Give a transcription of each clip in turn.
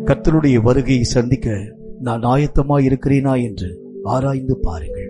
கர்த்தருடைய வருகையை சந்திக்க நான் ஆயத்தமாய் இருக்கிறேனா என்று ஆராய்ந்து பாருங்கள்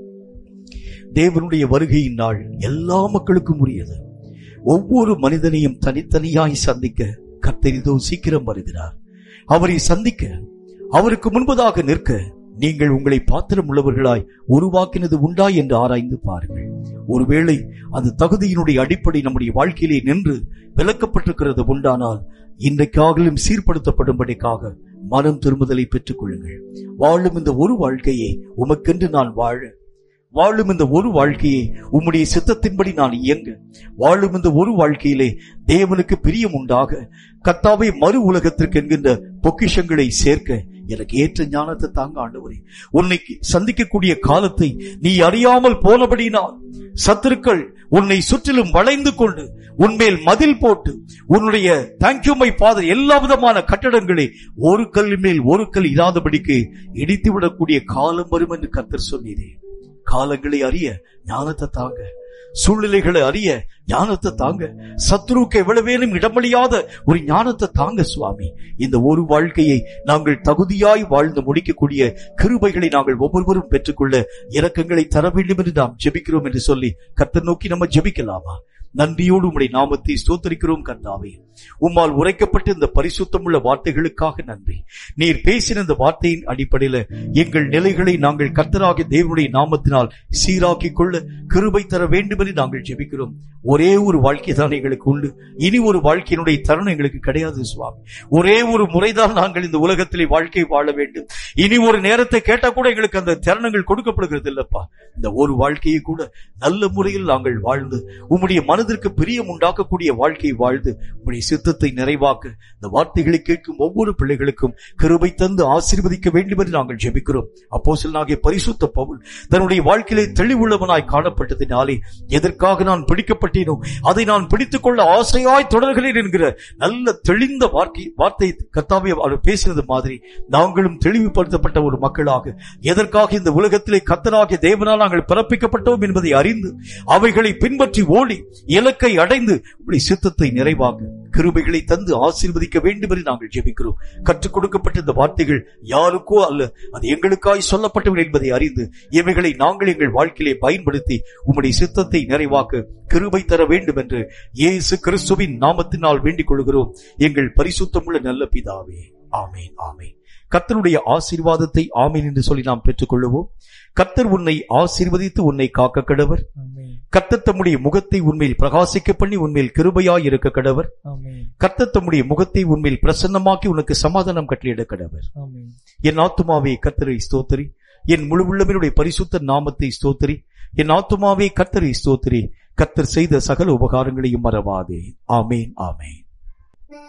தேவனுடைய வருகையின் நாள் எல்லா மக்களுக்கும் உரியது ஒவ்வொரு மனிதனையும் தனித்தனியாய் சந்திக்க கர்த்தர் இதோ சீக்கிரம் வருகிறார் அவரை சந்திக்க அவருக்கு முன்பதாக நிற்க நீங்கள் உங்களை பாத்திரம் உள்ளவர்களாய் உருவாக்கினது உண்டா என்று ஆராய்ந்து பாருங்கள் ஒருவேளை அந்த தகுதியினுடைய அடிப்படை நம்முடைய வாழ்க்கையிலே நின்று விலக்கப்பட்டிருக்கிறது உண்டானால் இன்றைக்காகலும் சீர்படுத்தப்படும்படிக்காக மனம் திரும்புதலை பெற்றுக் கொள்ளுங்கள் வாழும் இந்த ஒரு வாழ்க்கையை உமக்கென்று நான் வாழ வாழும் இந்த ஒரு வாழ்க்கையை உம்முடைய சித்தத்தின்படி நான் இயங்க வாழும் இந்த ஒரு வாழ்க்கையிலே தேவனுக்கு பிரியம் உண்டாக கத்தாவை மறு உலகத்திற்கு என்கின்ற பொக்கிஷங்களை சேர்க்க எனக்கு ஏற்ற ஞானத்தை தாங்க ஆண்டவரே உன்னை சந்திக்கக்கூடிய காலத்தை நீ அறியாமல் போனபடினால் சத்துருக்கள் உன்னை சுற்றிலும் வளைந்து கொண்டு உன்மேல் மதில் போட்டு உன்னுடைய தேங்க்யூ மை ஃபாதர் எல்லா விதமான கட்டடங்களை ஒரு கல் மேல் ஒரு கல் இராதபடிக்கு இடித்து விடக்கூடிய காலம் வரும் என்று கர்த்தர் சொன்னீரே காலங்களை அறிய ஞானத்தை தாங்க சூழ்நிலைகளை அறிய ஞானத்தை தாங்க சத்ருவுக்கு எவ்வளவேனும் இடமளியாத ஒரு ஞானத்தை தாங்க சுவாமி இந்த ஒரு வாழ்க்கையை நாங்கள் தகுதியாய் வாழ்ந்து முடிக்கக்கூடிய கிருபைகளை நாங்கள் ஒவ்வொருவரும் பெற்றுக்கொள்ள இரக்கங்களை தர வேண்டும் என்று நாம் ஜெபிக்கிறோம் என்று சொல்லி கர்த்தர் நோக்கி நம்ம ஜெபிக்கலாமா நன்றியோடு உம்முடைய நாமத்தை ஸ்தோத்தரிக்கிறோம் கர்த்தாவே உம்மால் உரைக்கப்பட்ட இந்த பரிசுத்தமுள்ள வார்த்தைகளுக்காக நன்றி நீர் பேசின இந்த வார்த்தையின் அடிப்படையில எங்கள் நிலைகளை நாங்கள் கர்த்தராகிய தேவனுடைய நாமத்தினால் சீராக்கிக் கொள்ள கிருபை தர வேண்டும் என்று நாங்கள் ஜெபிக்கிறோம் ஒரே ஒரு வாழ்க்கை தான் எங்களுக்கு உண்டு இனி ஒரு வாழ்க்கையினுடைய தருணம் எங்களுக்கு கிடையாது சுவாமி ஒரே ஒரு முறைதான் நாங்கள் இந்த உலகத்திலே வாழ்க்கை வாழ வேண்டும் இனி ஒரு நேரத்தை கேட்டா கூட எங்களுக்கு அந்த தருணங்கள் கொடுக்கப்படுகிறது இல்லப்பா இந்த ஒரு வாழ்க்கையை கூட நல்ல முறையில் நாங்கள் வாழ்ந்து உம்முடைய மனதிற்கு பிரியம் உண்டாக்கக்கூடிய வாழ்க்கையை வாழ்ந்து உம்முடைய சித்தத்தை நிறைவாக்க இந்த வார்த்தைகளை கேட்கும் ஒவ்வொரு பிள்ளைகளுக்கும் கிருபை தந்து ஆசீர்வதிக்க வேண்டும் என்று நாங்கள் ஜெபிக்கிறோம் அப்போ ஆகிய பரிசுத்த பவுல் தன்னுடைய வாழ்க்கையிலே தெளிவுள்ளவனாய் காணப்பட்டதினாலே எதற்காக நான் பிடிக்கப்பட்டேனோ அதை நான் பிடித்துக் கொள்ள ஆசையாய் தொடர்கிறேன் என்கிற நல்ல தெளிந்த வார்த்தை வார்த்தை கர்த்தாவே அவர் பேசினது மாதிரி நாங்களும் தெளிவுபடுத்தப்பட்ட ஒரு மக்களாக எதற்காக இந்த உலகத்திலே கத்தனாகிய தேவனால் நாங்கள் பிறப்பிக்கப்பட்டோம் என்பதை அறிந்து அவைகளை பின்பற்றி ஓடி இலக்கை அடைந்து இப்படி சித்தத்தை நிறைவாக கிருபைகளை தந்து ஆசீர்வதிக்க வேண்டும் என்று நாங்கள் ஜெபிக்கிறோம் கற்றுக் கொடுக்கப்பட்ட இந்த வார்த்தைகள் யாருக்கோ அல்ல அது எங்களுக்காய் சொல்லப்பட்டவை என்பதை அறிந்து இவைகளை நாங்கள் எங்கள் வாழ்க்கையிலே பயன்படுத்தி உம்முடைய சித்தத்தை நிறைவாக்க கிருபை தர வேண்டும் என்று இயேசு கிறிஸ்துவின் நாமத்தினால் வேண்டிக் கொள்கிறோம் எங்கள் பரிசுத்தமுள்ள நல்ல பிதாவே ஆமேன் ஆமேன் கர்த்தருடைய ஆசீர்வாதத்தை ஆமீன் என்று சொல்லி நாம் பெற்றுக்கொள்வோம் கர்த்தர் உன்னை ஆசீர்வதித்து உன்னை காக்க கடவர் ஆமென் கர்த்தர் தம்முடைய முகத்தை உன்மேல் பிரகாசிக்க பண்ணி உன்மேல் கிருபையாய் இருக்க கடவர் ஆமென் கர்த்தர் தம்முடைய முகத்தை உன்மேல் பிரசன்னமாக்கி உனக்கு சமாதானம் கட்டளையிட கடவர் ஆமென் என் ஆத்துமாவே கர்த்தரை ஸ்தோத்திரி என் முழு உள்ளவனுடைய பரிசுத்த நாமத்தை ஸ்தோத்திரி என் ஆத்துமாவே கர்த்தரை ஸ்தோத்திரி கர்த்தர் செய்த சகல உபகாரங்களையும் மறவாதே ஆமேன் ஆமேன்